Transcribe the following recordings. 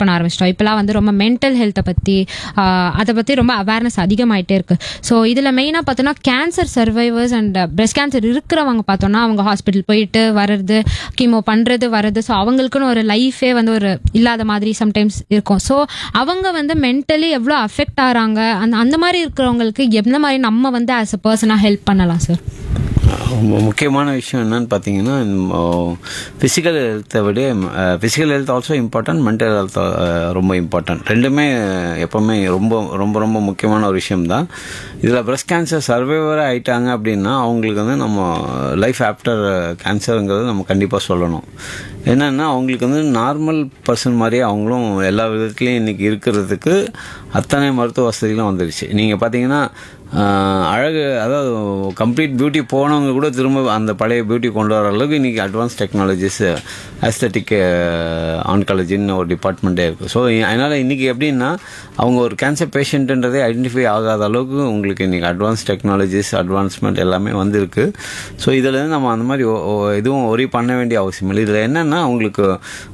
பண்ண ஆரம்பிச்சிட்டோம் இப்போலாம் வந்து ரொம்ப மென்டல் ஹெல்த்தை பற்றி அதை பற்றி ரொம்ப அவேர்னஸ் அதிகமாயிட்டே இருக்கு ஸோ இதில் மெயினாக பார்த்தோன்னா cancer survivors and breast cancer இருக்கிறவங்க பார்த்தோன்னா அவங்க ஹாஸ்பிட்டல் போயிட்டு வர்றது கீமோ பண்ணுறது வர்றது ஸோ அவங்களுக்குன்னு ஒரு லைஃபே வந்து ஒரு இல்லாத மாதிரி சம்டைம்ஸ் இருக்கும் ஸோ அவங்க வந்து மென்டலி எவ்வளோ அஃபெக்ட் ஆகிறாங்க அந்த அந்த மாதிரி இருக்கிறவங்களுக்கு எந்த மாதிரி நம்ம வந்து ஆஸ் அ பர்சனாக ஹெல்ப் பண்ணலாம் சார் ரொம்ப முக்கியமான விஷயம் என்னன்னு பார்த்தீங்கன்னா ஃபிசிக்கல் ஹெல்த்தை விட physical health also important mental health ரொம்ப இம்பார்ட்டன்ட் ரெண்டுமே எப்போவுமே ரொம்ப ரொம்ப ரொம்ப முக்கியமான ஒரு விஷயம் தான் இதில் பிரஸ்ட் கேன்சர் சர்வைவராக ஆயிட்டாங்க அப்படின்னா அவங்களுக்கு வந்து நம்ம லைஃப் ஆஃப்டர் கேன்சருங்கிறது நம்ம கண்டிப்பாக சொல்லணும் என்னன்னா அவங்களுக்கு வந்து நார்மல் பர்சன் மாதிரியே அவங்களும் எல்லா விதத்துலேயும் இன்றைக்கி இருக்கிறதுக்கு அத்தனை மருத்துவ வசதிகளும் வந்துருச்சு நீங்கள் பார்த்தீங்கன்னா ஆஹ் அழகு அதாவது கம்ப்ளீட் பியூட்டி போனவங்க கூட திரும்ப அந்த பழைய பியூட்டி கொண்டு வர அளவுக்கு இன்றைக்கி அட்வான்ஸ் டெக்னாலஜிஸ் ஆஸ்தட்டிக் ஆன்காலஜின்னு ஒரு டிபார்ட்மெண்ட்டே இருக்குது ஸோ அதனால் இன்றைக்கி எப்படின்னா அவங்க ஒரு கேன்சர் பேஷண்ட்டுன்றதே ஐடென்டிஃபை ஆகாத அளவுக்கு உங்களுக்கு இன்றைக்கி அட்வான்ஸ் டெக்னாலஜிஸ் அட்வான்ஸ்மெண்ட் எல்லாமே வந்திருக்கு ஸோ இதில் நம்ம அந்த மாதிரி ஒ- ஒ- எதுவும் ஒரி பண்ண வேண்டிய அவசியம் இல்லை இதில் என்னென்னா அவங்களுக்கு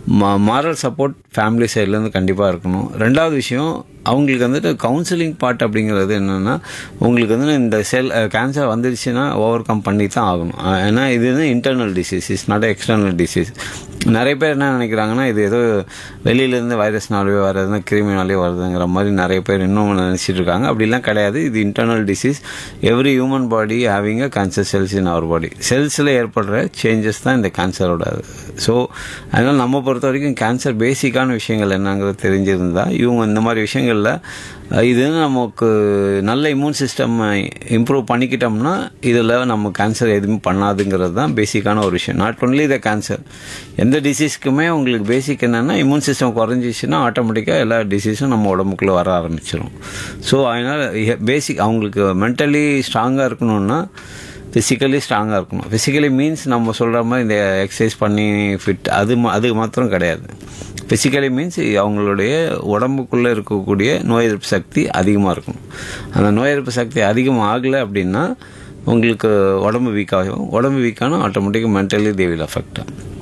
மாரல் சப்போர்ட் ஃபேமிலி சைட்லேருந்து கண்டிப்பாக இருக்கணும் ரெண்டாவது விஷயம் அவங்களுக்கு வந்துட்டு கவுன்சிலிங் பார்ட் அப்படிங்கிறது என்னென்னா உங்களுக்கு வந்து இந்த செல் கேன்சர் வந்துருச்சுன்னா ஓவர் கம் பண்ணி தான் ஆகணும் அஹ் ஏன்னா இது வந்து internal disease is not external disease நிறைய பேர் என்ன நினைக்கிறாங்கன்னா இது ஏதோ வெளியிலேருந்து வைரஸ்னாலே வர்றதுன்னா கிருமினாலே வருதுங்கிற மாதிரி நிறைய பேர் இன்னும் நினச்சிட்டு இருக்காங்க அப்படிலாம் கிடையாது இது internal disease every human body having a cancer cells in our body செல்ஸில் ஏற்படுற சேஞ்சஸ் தான் இந்த கேன்சரோட ஸோ அதனால் நம்ம பொறுத்த வரைக்கும் கேன்சர் பேசிக்கான விஷயங்கள் என்னங்கிறது தெரிஞ்சிருந்தா இவங்க இந்த மாதிரி விஷயங்களில் அஹ், இது நமக்கு நல்ல இம்யூன் சிஸ்டம் இம்ப்ரூவ் பண்ணிக்கிட்டோம்னா இதில் நம்ம கேன்சர் எதுவுமே பண்ணாதுங்கிறது தான் பேசிக்கான ஒரு விஷயம் நாட் ஒன்லி த கேன்சர் எந்த டிசீஸ்க்குமே உங்களுக்கு பேசிக் என்னென்னா இம்யூன் சிஸ்டம் குறைஞ்சிச்சுன்னா ஆட்டோமேட்டிக்காக எல்லா டிசீஸும் நம்ம உடம்புக்குள்ளே வர ஆரம்பிச்சிடும் ஸோ அதனால் பேசிக் அவங்களுக்கு மென்டலி ஸ்ட்ராங்காக இருக்கணும்னா ஃபிசிக்கலி ஸ்ட்ராங்காக இருக்கணும் ஃபிசிக்கலி மீன்ஸ் நம்ம சொல்கிற மாதிரி இந்த எக்ஸசைஸ் பண்ணி ஃபிட் அது மா- அது மாத்திரம் கிடையாது ஃபிசிக்கலி மீன்ஸ் அவங்களுடைய உடம்புக்குள்ளே இருக்கக்கூடிய நோய் எதிர்ப்பு சக்தி அதிகமாக இருக்கணும் அந்த நோய் எதிர்ப்பு சக்தி அதிகமாக ஆகலை அப்படின்னா உங்களுக்கு உடம்பு வீக் ஆகும் உடம்பு வீக்கானா ஆட்டோமேட்டிக்காக mentally they will affect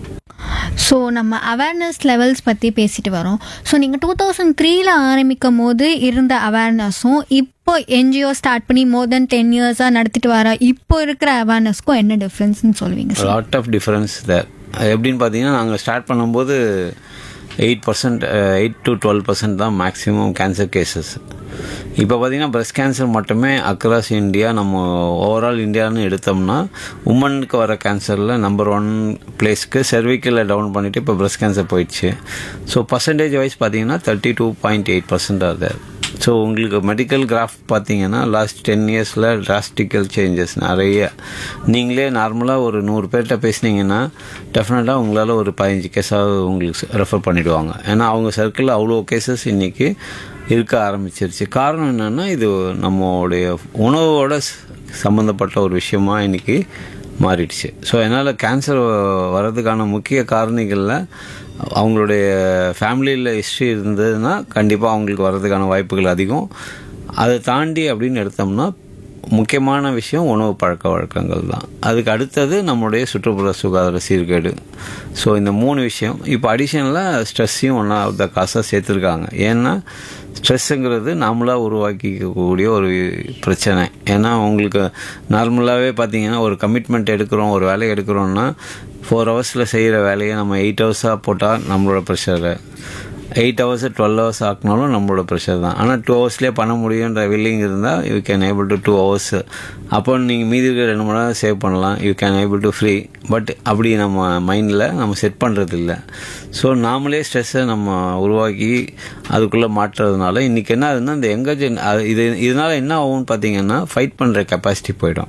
so நம்ம அவேர்னஸ் லெவல்ஸ் பற்றி பேசிட்டு வரோம் ஸோ நீங்கள் டூ தௌசண்ட் த்ரீல ஆரம்பிக்கும் போது இருந்த அவேர்னஸும் இப்போ என்ஜிஓ ஸ்டார்ட் பண்ணி மோர் தென் டென் இயர்ஸாக நடத்திட்டு வர இப்போ இருக்கிற அவேர்னஸ்க்கும் என்ன டிஃப்ரென்ஸ்னு சொல்லுவீங்க sir lot of difference there எப்படின்னு பார்த்தீங்கன்னா நாங்கள் ஸ்டார்ட் பண்ணும்போது eight percent eight to twelve percent தான் மேக்ஸிமம் கேன்சர் கேசஸ் இப்போ பார்த்தீங்கன்னா பிரஸ்ட் கேன்சர் மட்டுமே அக்ராஸ் இந்தியா நம்ம ஓவரால் இந்தியான்னு எடுத்தோம்னா உமனுக்கு வர கேன்சரில் நம்பர் ஒன் பிளேஸ்க்கு செர்விக்கலில் டவுன் பண்ணிவிட்டு இப்போ பிரஸ்ட் கேன்சர் போயிடுச்சு ஸோ பர்சன்டேஜ் வைஸ் பார்த்தீங்கன்னா thirty two point eight percent அது ஸோ உங்களுக்கு மெடிக்கல் கிராஃப் பார்த்தீங்கன்னா லாஸ்ட் டென் இயர்ஸில் டிராஸ்டிக்கல் சேஞ்சஸ் நிறைய நீங்களே நார்மலாக ஒரு நூறு பேர்கிட்ட பேசுனீங்கன்னா டெஃபினட்டாக உங்களால் ஒரு பதினஞ்சு கேஸாவது உங்களுக்கு ரெஃபர் பண்ணிவிடுவாங்க ஏன்னா அவங்க சர்க்கிளில் அவ்வளோ கேசஸ் இன்றைக்கி இருக்க ஆரம்பிச்சிருச்சு காரணம் என்னென்னா இது நம்மளுடைய உணவோட ச- சம்மந்தப்பட்ட ஒரு விஷயமா இன்றைக்கி மாறிடுச்சு ஸோ அதனால் கேன்சர் வர்றதுக்கான முக்கிய காரணிகளில் அவங்களுடைய ஃபேமிலியில் ஹிஸ்ட்ரி இருந்ததுன்னா கண்டிப்பாக அவங்களுக்கு வர்றதுக்கான வாய்ப்புகள் அதிகம் அதை தாண்டி அப்படின்னு எடுத்தோம்னா முக்கியமான விஷயம் உணவு பழக்க வழக்கங்கள் தான் அதுக்கு அடுத்தது நம்மளுடைய சுற்றுப்புற சுகாதார சீர்கேடு ஸோ இந்த மூணு விஷயம் இப்போ அடிஷனலாக ஸ்ட்ரெஸ்ஸையும் ஒன்றா த காசாக சேர்த்துருக்காங்க ஏன்னா ஸ்ட்ரெஸ்ஸுங்கிறது நாமளாக உருவாக்கிக்கக்கூடிய ஒரு பிரச்சனை ஏன்னா உங்களுக்கு நார்மலாகவே பார்த்தீங்கன்னா ஒரு கமிட்மெண்ட் எடுக்கிறோம் ஒரு வேலையை எடுக்கிறோம்னா ஃபோர் ஹவர்ஸில் செய்கிற வேலையை நம்ம எயிட் ஹவர்ஸாக போட்டால் நம்மளோட pressure eight hours twelve hours ஆக்கினாலும் நம்மளோட ப்ரெஷர் தான் ஆனால் டூ ஹவர்ஸ்லேயே பண்ண முடியுன்ற வில்லிங் இருந்தால் you can able to do hours அப்போ நீங்கள் மீதி இருக்கிற ரெண்டு மணி நேரம் சேவ் பண்ணலாம் you can able to free but அப்படி நம்ம மைண்டில் நம்ம செட் பண்ணுறது இல்லை ஸோ நாமளே ஸ்ட்ரெஸ்ஸை நம்ம உருவாக்கி அதுக்குள்ளே மாட்டுறதுனால இன்றைக்கி என்ன ஆகுதுன்னா இந்த எங்கேஜன் இது இதனால் என்ன ஆகும்னு பார்த்தீங்கன்னா ஃபைட் பண்ணுற கெப்பாசிட்டி போயிடும்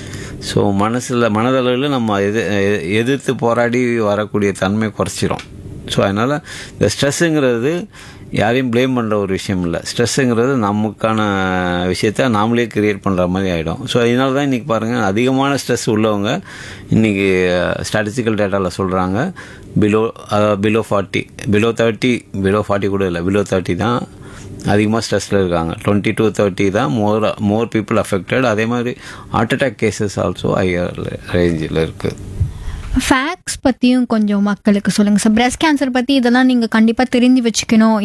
ஸோ மனசில் மனதளவில் நம்ம எது எ- எதிர்த்து போராடி வரக்கூடிய தன்மை குறைச்சிரும் ஸோ அதனால் இந்த ஸ்ட்ரெஸ்ஸுங்கிறது யாரையும் ப்ளேம் பண்ணுற ஒரு விஷயம் இல்லை ஸ்ட்ரெஸ்ஸுங்கிறது நமக்கான விஷயத்த நாமளே கிரியேட் பண்ணுற மாதிரி ஆகிடும் ஸோ இதனால தான் இன்றைக்கி பாருங்கள் அதிகமான ஸ்ட்ரெஸ் உள்ளவங்க இன்றைக்கி ஸ்டாட்டிஸ்டிக்கல் டேட்டாவில் சொல்கிறாங்க below below forty below thirty below forty கூட இல்லை பிலோ தேர்ட்டி தான் அதிகமாக ஸ்ட்ரெஸ்ஸில் இருக்காங்க டுவெண்ட்டி டு தேர்ட்டி தான் மோர் மோர் பீப்புள் அஃபெக்டட் அதே மாதிரி heart attack cases also higher ரேஞ்சில் இருக்குது ஃபேக்ஸ் பற்றியும் கொஞ்சம் மக்களுக்கு சொல்லுங்கள் சார் பிரஸ்ட் கேன்சர் பற்றி இதெல்லாம் நீங்கள் கண்டிப்பாக தெரிஞ்சு வச்சுக்கணும்